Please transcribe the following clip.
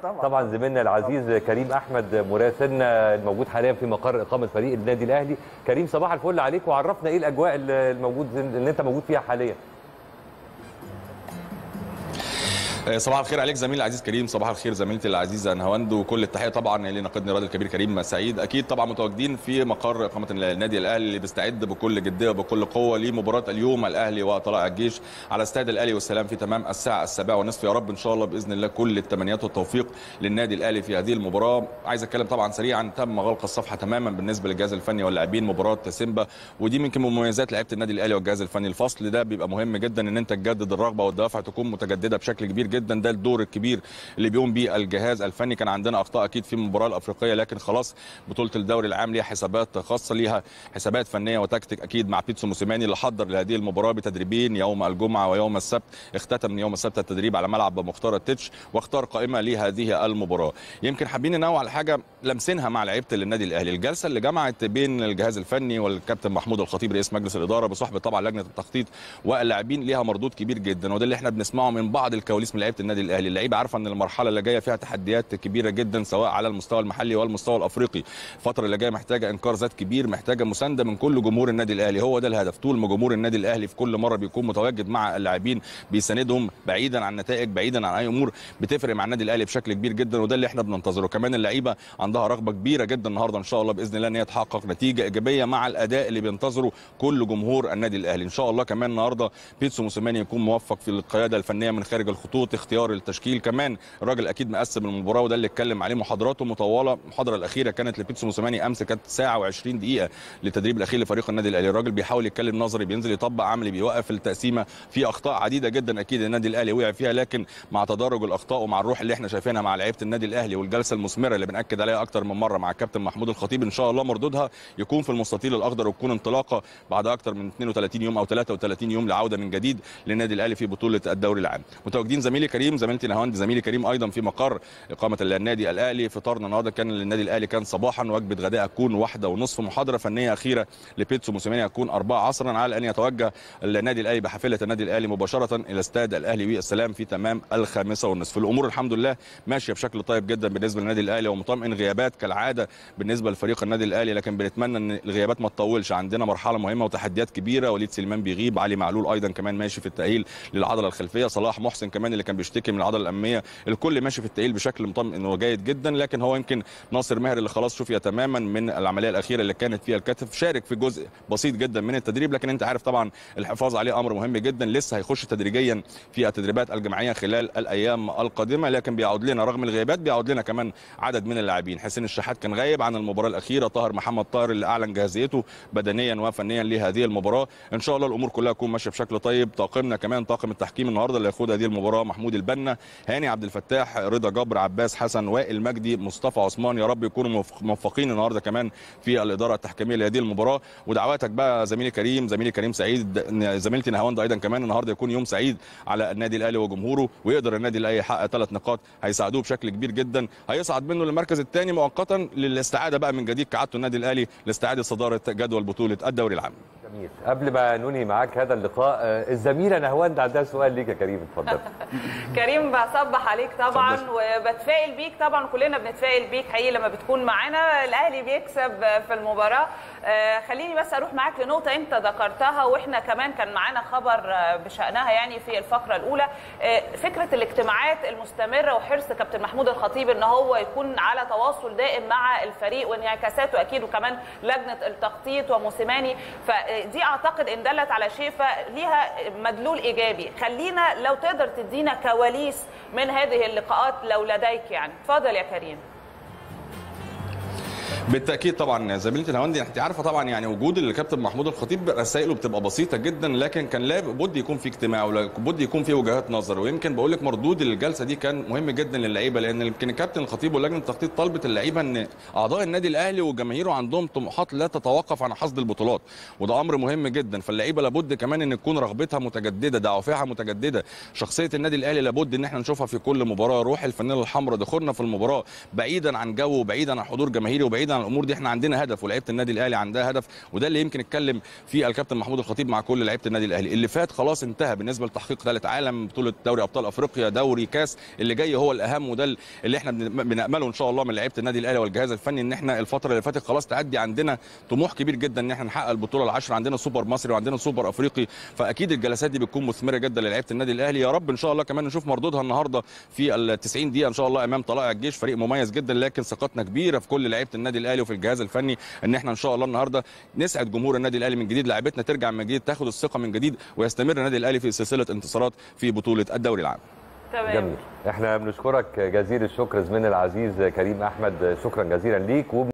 طبعا طبعا زميلنا العزيز كريم احمد مراسلنا الموجود حاليا في مقر اقامه فريق النادي الاهلي كريم صباح الفل عليك وعرفنا ايه الاجواء الموجود اللي انت موجود فيها حاليا صباح الخير عليك زميلي العزيز كريم صباح الخير زميلتي العزيزه نهاوند وكل التحيه طبعا لناقدنا الراجل الكبير كريم سعيد اكيد طبعا متواجدين في مقر اقامه النادي الاهلي اللي بيستعد بكل جديه وبكل قوه لمباراه اليوم الاهلي وطلائع الجيش على استاد الاهلي والسلام في تمام الساعه السابعه ونصف يا رب ان شاء الله باذن الله كل التمنيات والتوفيق للنادي الاهلي في هذه المباراه عايز اتكلم طبعا سريعا تم غلق الصفحه تماما بالنسبه للجهاز الفني واللاعبين مباراه سيمبا ودي يمكن من مميزات لعيبه النادي الاهلي والجهاز الفني الفصل ده بيبقى مهم جدا ان انت تجدد الرغبه والدوافع تكون متجدده بشكل كبير جدا ده الدور الكبير اللي بيقوم بيه الجهاز الفني كان عندنا اخطاء اكيد في المباراه الافريقيه لكن خلاص بطوله الدوري العام ليها حسابات خاصه ليها حسابات فنيه وتكتيك اكيد مع بيتسو موسيماني اللي حضر لهذه المباراه بتدريبين يوم الجمعه ويوم السبت اختتم يوم السبت التدريب على ملعب مختار التتش واختار قائمه لهذه المباراه يمكن حابين ننوع على حاجه لمسينها مع لعيبه النادي الاهلي الجلسه اللي جمعت بين الجهاز الفني والكابتن محمود الخطيب رئيس مجلس الاداره بصحبه طبعا لجنه التخطيط واللاعبين ليها مردود كبير جدا وده اللي احنا بنسمعه من بعض الكواليس من لعيبه النادي الاهلي اللعيبه عارفه ان المرحله اللي جايه فيها تحديات كبيره جدا سواء على المستوى المحلي والمستوى الافريقي الفتره اللي جايه محتاجه انكار ذات كبير محتاجه مسانده من كل جمهور النادي الاهلي هو ده الهدف طول ما جمهور النادي الاهلي في كل مره بيكون متواجد مع اللاعبين بيساندهم بعيدا عن نتائج بعيدا عن اي امور بتفرق مع النادي الاهلي بشكل كبير جدا وده اللي احنا بننتظره كمان اللعيبه عندها رغبه كبيره جدا النهارده ان شاء الله باذن الله ان هي تحقق نتيجه ايجابيه مع الاداء اللي بينتظره كل جمهور النادي الاهلي ان شاء الله كمان النهارده بيتسو موسيماني يكون موفق في القياده الفنيه من خارج الخطوط اختيار التشكيل كمان الراجل اكيد مقسم المباراه وده اللي اتكلم عليه محاضراته مطوله المحاضره الاخيره كانت لبيتسو موسيماني امس كانت ساعه و20 دقيقه للتدريب الاخير لفريق النادي الاهلي الراجل بيحاول يتكلم نظري بينزل يطبق عملي بيوقف التقسيمه في اخطاء عديده جدا اكيد النادي الاهلي وقع فيها لكن مع تدرج الاخطاء ومع الروح اللي احنا شايفينها مع لعيبه النادي الاهلي والجلسه المثمره اللي بناكد عليها اكتر من مره مع الكابتن محمود الخطيب ان شاء الله مردودها يكون في المستطيل الاخضر وتكون انطلاقه بعد اكتر من 32 يوم او 33 يوم لعوده من جديد للنادي الاهلي في بطوله الدوري العام متواجدين زميلي كريم زميلتي نهاوند زميلي كريم ايضا في مقر اقامه النادي الاهلي فطارنا النهارده كان للنادي الاهلي كان صباحا وجبه غداء هتكون واحده ونصف محاضره فنيه اخيره لبيتسو موسيماني هتكون أربعة عصرا على ان يتوجه النادي الاهلي بحافله النادي الاهلي مباشره الى استاد الاهلي والسلام في تمام الخامسه والنصف الامور الحمد لله ماشيه بشكل طيب جدا بالنسبه للنادي الاهلي ومطمئن غيابات كالعاده بالنسبه لفريق النادي الاهلي لكن بنتمنى ان الغيابات ما تطولش عندنا مرحله مهمه وتحديات كبيره وليد سليمان بيغيب علي معلول ايضا كمان ماشي في التاهيل للعضله الخلفيه صلاح محسن كمان اللي كان بيشتكي من العضله الاماميه الكل ماشي في التاهيل بشكل مطمئن وجيد جدا لكن هو يمكن ناصر ماهر اللي خلاص شفي تماما من العمليه الاخيره اللي كانت فيها الكتف شارك في جزء بسيط جدا من التدريب لكن انت عارف طبعا الحفاظ عليه امر مهم جدا لسه هيخش تدريجيا في التدريبات الجماعيه خلال الايام القادمه لكن بيعود لنا رغم الغيابات بيعود لنا كمان عدد من اللاعبين حسين الشحات كان غايب عن المباراه الاخيره طاهر محمد طاهر اللي اعلن جاهزيته بدنيا وفنيا لهذه المباراه ان شاء الله الامور كلها تكون ماشيه بشكل طيب طاقمنا كمان طاقم التحكيم النهارده اللي هيخوض هذه المباراه محمود البنا هاني عبد الفتاح رضا جبر عباس حسن وائل مجدي مصطفى عثمان يا رب يكونوا موفقين النهارده كمان في الاداره التحكيميه لهذه المباراه ودعواتك بقى زميلي كريم زميلي كريم سعيد زميلتي نهاوند ايضا كمان النهارده يكون يوم سعيد على النادي الاهلي وجمهوره ويقدر النادي الاهلي يحقق ثلاث نقاط هيساعدوه بشكل كبير جدا هيصعد منه للمركز الثاني مؤقتا للاستعاده بقى من جديد كعادته النادي الاهلي لاستعاده صداره جدول بطوله الدوري العام جميل قبل ما ننهي معاك هذا اللقاء الزميله نهواند عندها سؤال ليك يا كريم اتفضل كريم بصبح عليك طبعا وبتفائل بيك طبعا كلنا بنتفائل بيك حقيقي لما بتكون معانا الاهلي بيكسب في المباراه خليني بس اروح معاك لنقطه انت ذكرتها واحنا كمان كان معانا خبر بشانها يعني في الفقره الاولى فكره الاجتماعات المستمره وحرص كابتن محمود الخطيب ان هو يكون على تواصل دائم مع الفريق وانعكاساته اكيد وكمان لجنه التخطيط وموسيماني فدي اعتقد ان دلت على شيء فليها مدلول ايجابي خلينا لو تقدر تدينا كواليس من هذه اللقاءات لو لديك يعني اتفضل يا كريم بالتاكيد طبعا زميلتي الهوندي انت عارفه طبعا يعني وجود الكابتن محمود الخطيب رسائله بتبقى بسيطه جدا لكن كان لابد يكون في اجتماع ولابد يكون في وجهات نظر ويمكن بقول لك مردود الجلسه دي كان مهم جدا للعيبه لان يمكن الكابتن الخطيب ولجنه التخطيط طلبت اللعيبه ان اعضاء النادي الاهلي وجماهيره عندهم طموحات لا تتوقف عن حصد البطولات وده امر مهم جدا فاللعيبه لابد كمان ان تكون رغبتها متجدده دوافعها متجدده شخصيه النادي الاهلي لابد ان احنا نشوفها في كل مباراه روح الفانيلا الحمراء دخولنا في المباراه بعيدا عن جو وبعيدا عن حضور جماهيري وبعيدا بعيدا عن الامور دي احنا عندنا هدف ولعيبه النادي الاهلي عندها هدف وده اللي يمكن اتكلم فيه الكابتن محمود الخطيب مع كل لعيبه النادي الاهلي اللي فات خلاص انتهى بالنسبه لتحقيق ثالث عالم بطوله دوري ابطال افريقيا دوري كاس اللي جاي هو الاهم وده اللي احنا بن- بنامله ان شاء الله من لعيبه النادي الاهلي والجهاز الفني ان احنا الفتره اللي فاتت خلاص تعدي عندنا طموح كبير جدا ان احنا نحقق البطوله العشره عندنا سوبر مصري وعندنا سوبر افريقي فاكيد الجلسات دي بتكون مثمره جدا للعيبه النادي الاهلي يا رب ان شاء الله كمان نشوف مردودها النهارده في ال 90 دقيقه ان شاء الله امام طلائع الجيش فريق مميز جدا لكن ثقتنا كبيره في كل لعيبه النادي الاهلي وفي الجهاز الفني ان احنا ان شاء الله النهارده نسعد جمهور النادي الاهلي من جديد لعيبتنا ترجع من جديد تاخد الثقه من جديد ويستمر النادي الاهلي في سلسله انتصارات في بطوله الدوري العام تمام جميل احنا بنشكرك جزيل الشكر زميلنا العزيز كريم احمد شكرا جزيلا ليك